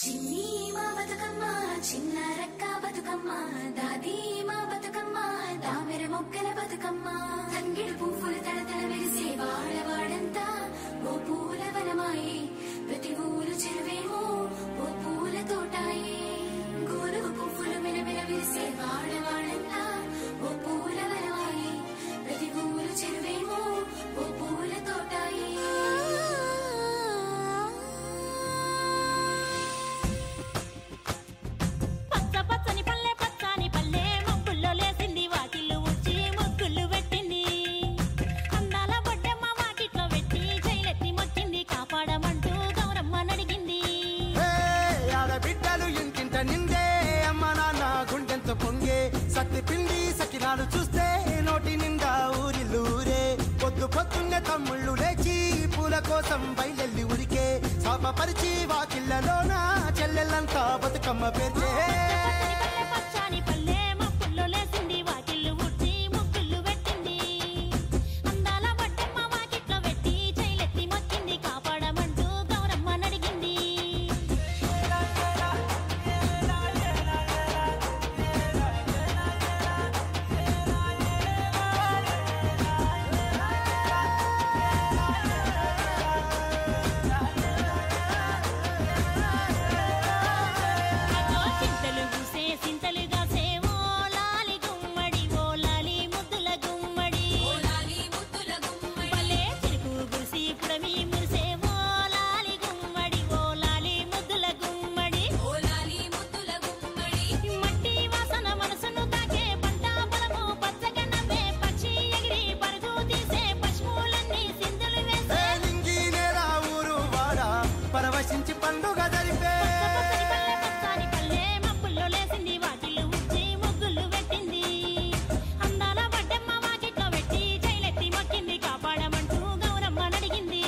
చిన్ని మా బతుకమ్మ చిన్న రక్క బతుకమ్మ దాది మా బతుకమ్మ దామెర మొక్కల బతుకమ్మ తంగిడు పువ్వులు తడతడ మెరిసే వాడవాడంతా ఓ పూల వనమాయే ప్రతి ఊరు చెరువేమో ఓ పూల తోటాయే గోరుగు పువ్వులు మెలమెల విరిసే వాడవాడంతా ఓ పూల వనమాయే ప్రతి ఊరు చెరువేమో ఓ పూల తోటాయే పచ్చ పచ్చని పల్లె పచ్చని పల్లె మబ్బుల్లో లేసింది వాకిళ్ళు ఉచ్చి ముగ్గులు పెట్టింది అందాల బొడ్డమ్మ వాకిట్లో పెట్టి జైలెత్తి మొక్కింది కాపాడమంటూ గౌరమ్మ నడిగింది ఏ, ఆడబిడ్డలు ఇంటింట నిందే అమ్మ నాన్న గుండెంత పొంగే సత్తి పిండి సకినాలు చూస్తే నోటి నిండా ఊరిల్లూరే పొద్దు పొద్దున్నే తమ్ముళ్ళు లేచి పూల కోసం బయలెల్లి ఉరికే శాపపరిచి వాకిళ్ళలోన చెల్లెళ్ళంతా బతుకమ్మ పేర్చే పచ్చని పల్లె పచ్చని పల్లె మబ్బుల్లో లేసింది వాకిళ్ళు ఉచ్చి ముగ్గులు పెట్టింది అందాల బొడ్డమ్మ వాకిట్లో పెట్టి జైలెత్తి మొక్కింది కాపాడమంటూ గౌరమ్మ నడిగింది అగో చింతలు పూసే చింతలు కాసే ఓ లాలి గుమ్మడి ఓ లాలి ముద్దుల గుమ్మడి భలే చిరుకు గురిసి పుడమి మురిసే ఓ లాలి గుమ్మడి ఓ లాలి ముద్దుల గుమ్మడి మట్టి వాసన మనసును తాకే పంట పొలము పచ్చగా నవ్వే పక్షి ఎగిరి పరుగు తీసే పశువులన్నీ సింధులు ఏ వేసే నింగి నేల ఊరు వాడ పరవశించి పండుగ జరిపే పచ్చని పల్లె పచ్చని పల్లె మబ్బుల్లో లేసింది వాకిళ్ళు ఉచ్చి ముగ్గులు పెట్టింది అందాల బడ్డమ్మ వాకిట్లో పెట్టి జైలెత్తి మొక్కింది కాపాడమంటూ గౌరమ్మ నడిగింది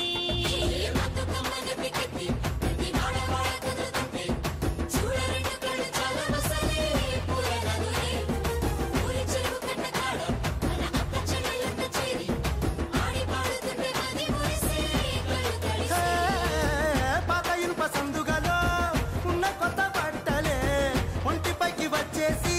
ఏ, పాత ఇనుప సందుగలో ఉన్న కొత్త బట్టలే ఒంటిపైకి వచ్చేసి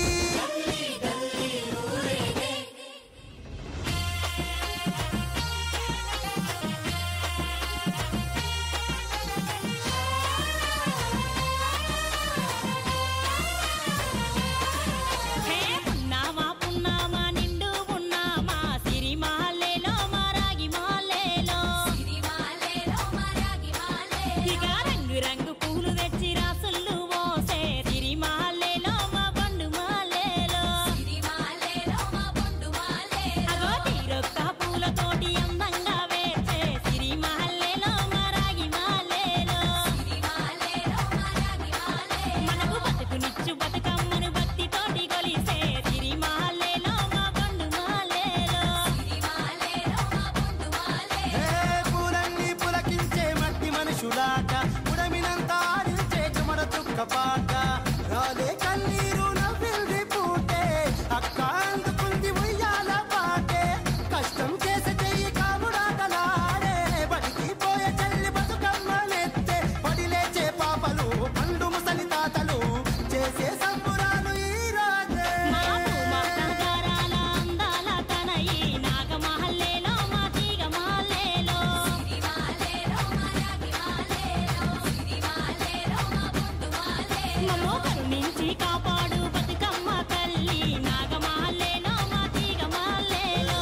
హే పున్నామా పున్నామా నిండు పున్నామా సిరి మాలేలో మారాగి మాలేలో ఇక రంగు రంగు పూలు తెచ్చి రాసులు మోసే సిరి మాలేలో మా బండు మాలేలో అగో తీరొక్క పూలతోటి అందంగా వేచే సిరి మాలేలో మారాగి మాలేలో మనకు బతుకునిచ్చు బతుకమ్మను భక్తితోటి కొలిసే సిరి మాలేలో మా బండు మాలేలో ఏ పూలన్నీ పులకించే మట్టి మనుషులాట ఉడమినంత ఆడించే చెమర చుక్క పాట రాలే కన్నీరు నవ్వింది పూటే అక్క అందుకుంది ఉయ్యాల పాటే కష్టం చేసే చెయ్యి కాముడాటలాడే బడికి పోయే చెల్లి బతుకమ్మ నెత్తే పడి లేచే పాపలు పండు ముసలి తాతలు చేసే సంబురాలు ఈ రాజే మాపు మా నగరాల అందాల తనయి నాగమహల్లేలో మా తీగ మహల్లేలో మమ్మో కరుణించి కాపాడు బతుకమ్మ తల్లి నాగమహల్లేలో మా తీగ మహల్లేలో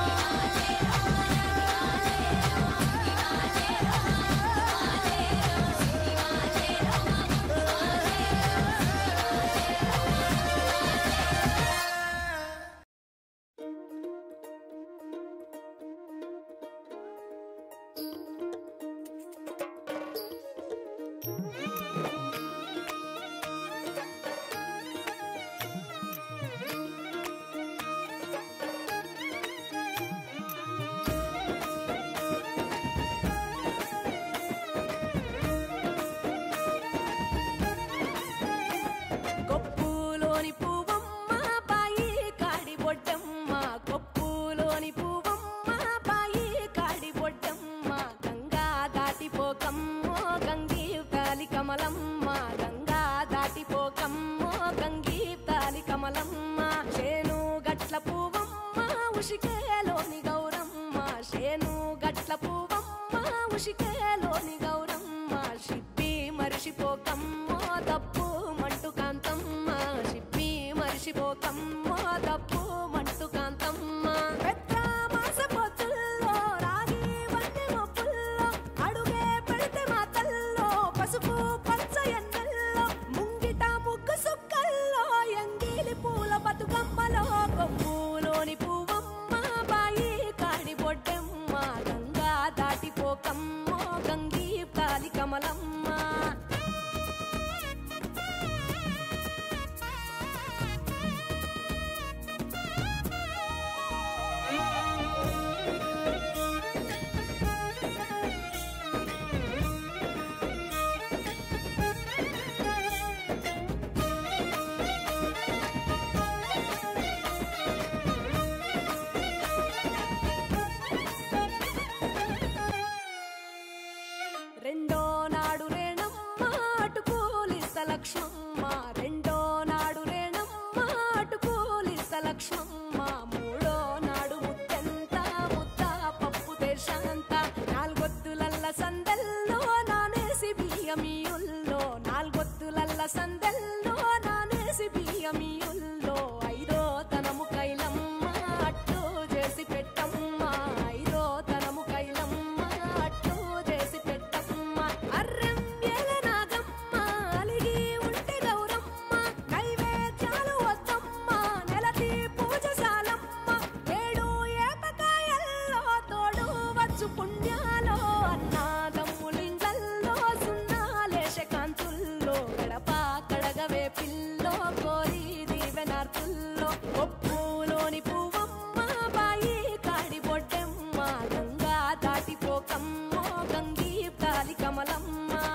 కొప్పులోని పువ్వమ్మ బాయి కాడి బొడ్డమ్మ కొప్పులోని పువ్వమ్మ బాయి కాడి బొడ్డమ్మ గంగా దాటిపోకమ్మో గంగి కాలి కమలమ్మ మరిషిపోకమ్మో తప్పు మంటు కాంతమ్మ షిప్పి మరిషిపోకమ్మో తప్పు మంటు కాంతమ్మ పెద్ద మాస పొత్తుల్లో రాగి వంటి మొప్పుల్లో అడుగే పెడితే మా తల్లో పసుపు పచ్చ ఎన్నెల్లో ముంగిట ముగ్గు సుక్కల్లో ఎంగిలి పూల బతుకమ్మలో కొమ్ములోని పువ్వమ్మ బాయి కాడి బొడ్డెమ్మ గంగా దాటిపోకమ్మో గంగీ కాలి కమలమ్మ రెండో నాడు రేణమ్మ అటు పోలీస లక్ష్మమ్మ రెండో నాడు రేణమ్మ అటు పోలీస లక్ష్మమ్మ మూడో నాడు ముత్తెంత ముద్ద పప్పు దేశంత నాలుగొత్తులల్ల సందల్లో నానేసి బియ్యమియుల్లో నాలుగొత్తులల్ల సందల్లో నానేసి బియ్యమియుల్లో ఐదో తనము కైలమ్మ అట్టు చేసి పెట్టమ్మ ఐదో తనము కైలమ్మ అట్టు చేసి పెట్టమ్మ అర్రం ఏల నాగమ్మ అలిగి ఉంటే గౌరమ్మ నైవేద్యాలు వద్దమ్మ నెలతి పూజశాలమ్మ ఏడు ఏపకాయల్లో తోడు వచ్చు పుణ్యాలో అన్నాదమ్ములింగల్లో సున్నాలేశ కాంతుల్లో గడప కడగవే పిల్లో కోరి దీవెనార్తుల్లో ఒప్పులోని పువ్వమ్మ బాయి కాడి బొడ్డెమ్మ గంగా దాటిపోకమ్మో గంగీ కాలి కమలమ్మ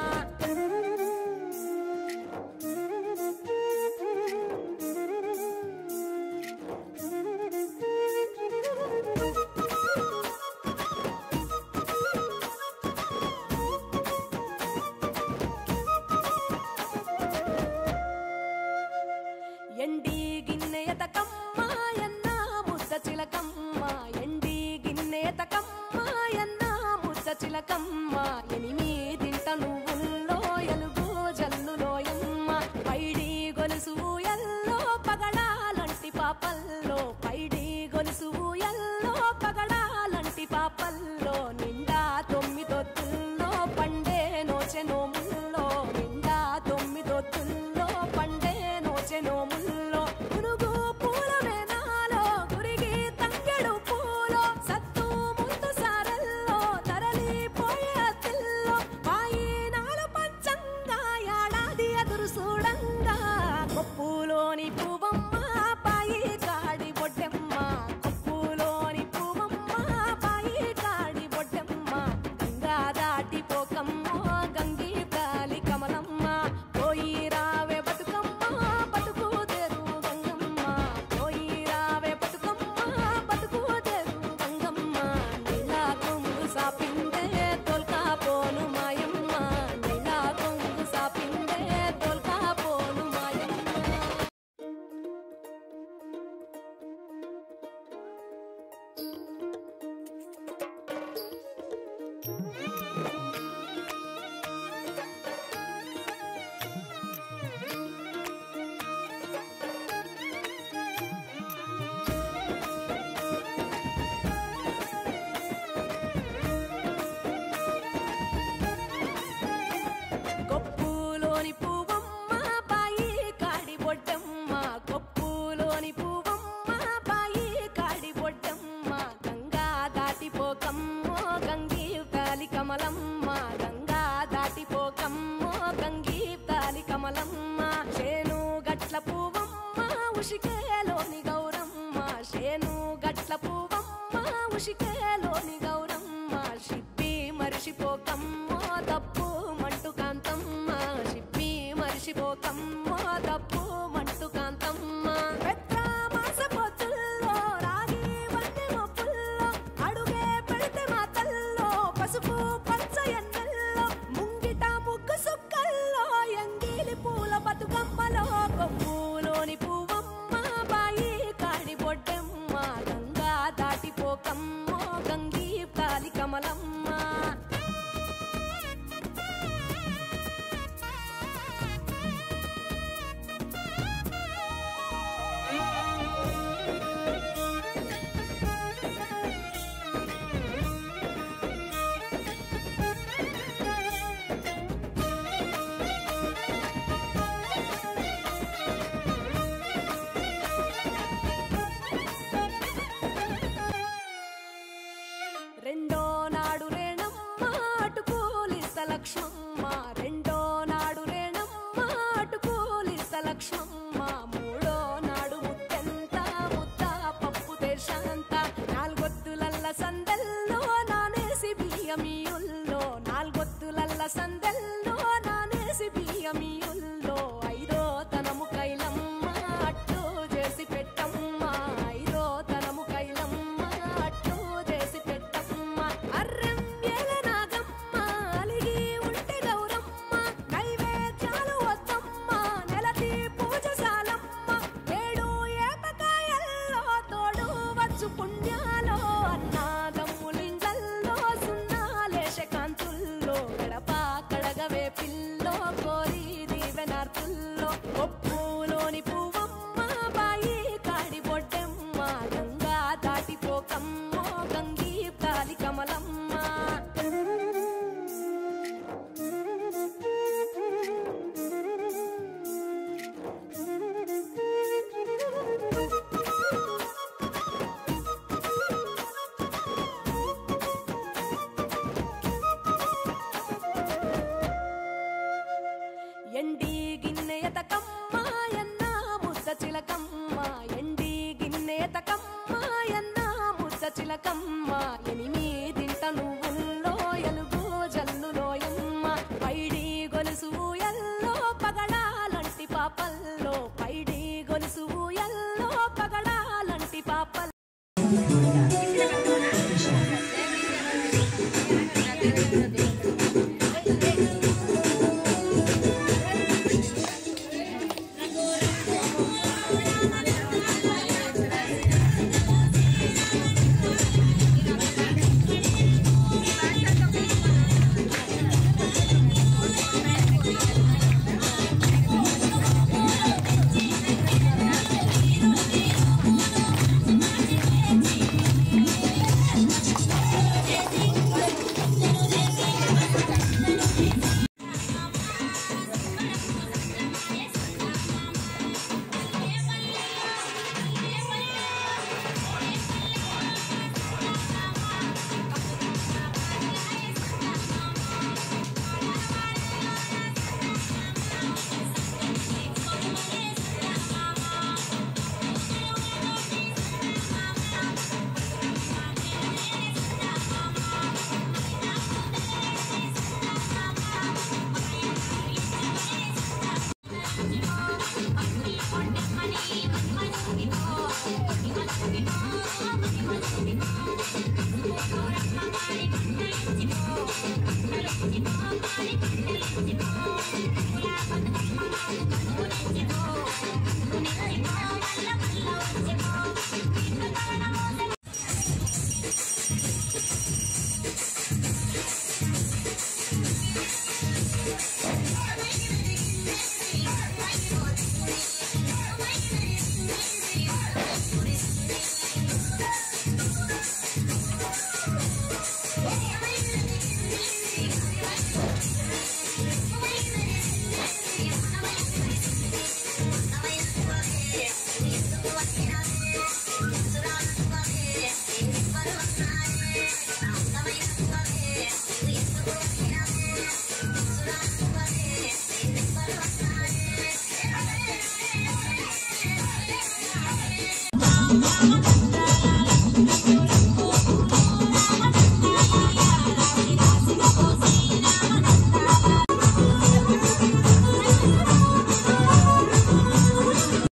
ఎండి గిన్నెయతకమ్మ ఎన్న ముద్ద చిలకమ్మ ఎండి గిన్నెయతకమ్మ ఎన్న ముద్ద చిలకమ్మ ఎనిమిదింట నువ్వుల్లో ఎలుగు జల్లులోయమ్మ పైడి గొలుసు ఎల్లో పగడాలంటి పాపల్లో పైడి గొలుసు ఎల్లో పగడాలంటి పాపల్లో నిండా తొమ్మిదొత్తుల్లో పండే నోచె నోముల్లో నిండా తొమ్మిదొత్తుల్లో పండే నోచె నోముల్లో పునుగు పూల వేనాలో గురిగి తంగెడు పూలో సత్తు ముందు సారల్లో తరలిపోయే అత్తిల్లో వాయినాల పంచంగా ఏడాది ఎదురు చూడంగా కొప్పులోని పువ్వమ్మ పాయి కాడి బొడ్డెమ్మ కొప్పులోని పువ్వమ్మ పాయి కాడి బొడ్డెమ్మ గంగా దాటిపోకమ్మో గంగి కాలి కమలమ్మ పోయి రావే బతుకమ్మ బతుకు తెరు గంగమ్మ పోయి రావే బతుకమ్మ బతుకు తెరు గంగమ్మ నీలా కొంగు సాపిందే తొల్కా పోను మాయమ్మ నీలా కొంగు సాపిందే తొల్కా పోను మాయమ్మ కొప్పులోని పువ్వమ్మ బాయి కాడి బొడ్డమ్మ కొప్పులోని పువ్వమ్మ బాయి కాడి బొడ్డమ్మ గంగా దాటిపోకమ్మో గంగీ కాలి కమలమ్మ గంగా దాటిపోకమ్మో గంగీ కాలి కమలమ్మ చేను గట్ల పువ్వమ్మ ఉషికేలోని గౌరమ్మ చేను గట్ల పువ్వమ్మ ఉషికేలోని గౌరమ్మ షిప్పి మరిషిపోకమ్మో తప్పు మంటు కాంతమ్మ షిప్పి మరిషిపోకమ్మో తప్పు మంటు కాంతమ్మ పెద్ద మాస పొత్తుల్లో రాగి వంటి మొప్పుల్లో అడుగే పెడితే మా తల్లో పసుపు పచ్చ ఎన్నెల్లో ముంగిట ముగ్గు సుక్కల్లో ఎంగిలి పూల బతుకమ్మలో కొమ్ములోని పువ్వమ్మ బాయి కాడి బొడ్డెమ్మ గంగా దాటిపోకమ్మో గంగీ కాలి కమలమ్మ గిన్నెతకమ్మ ఎన్న ముద్ద చిలకమ్మ ఎండి గిన్నెతకమ్మ ఎన్న ముద్ద చిలకమ్మ ఎనిమిదింట నువ్వుల్లో ఎలుగు జల్లులోయమ్మ పైడి గొలుసు ఎల్లో పగడాలంటి పాపల్లో పైడి గొలుసు ఎల్లో పగడాలంటి పాపల్ Thank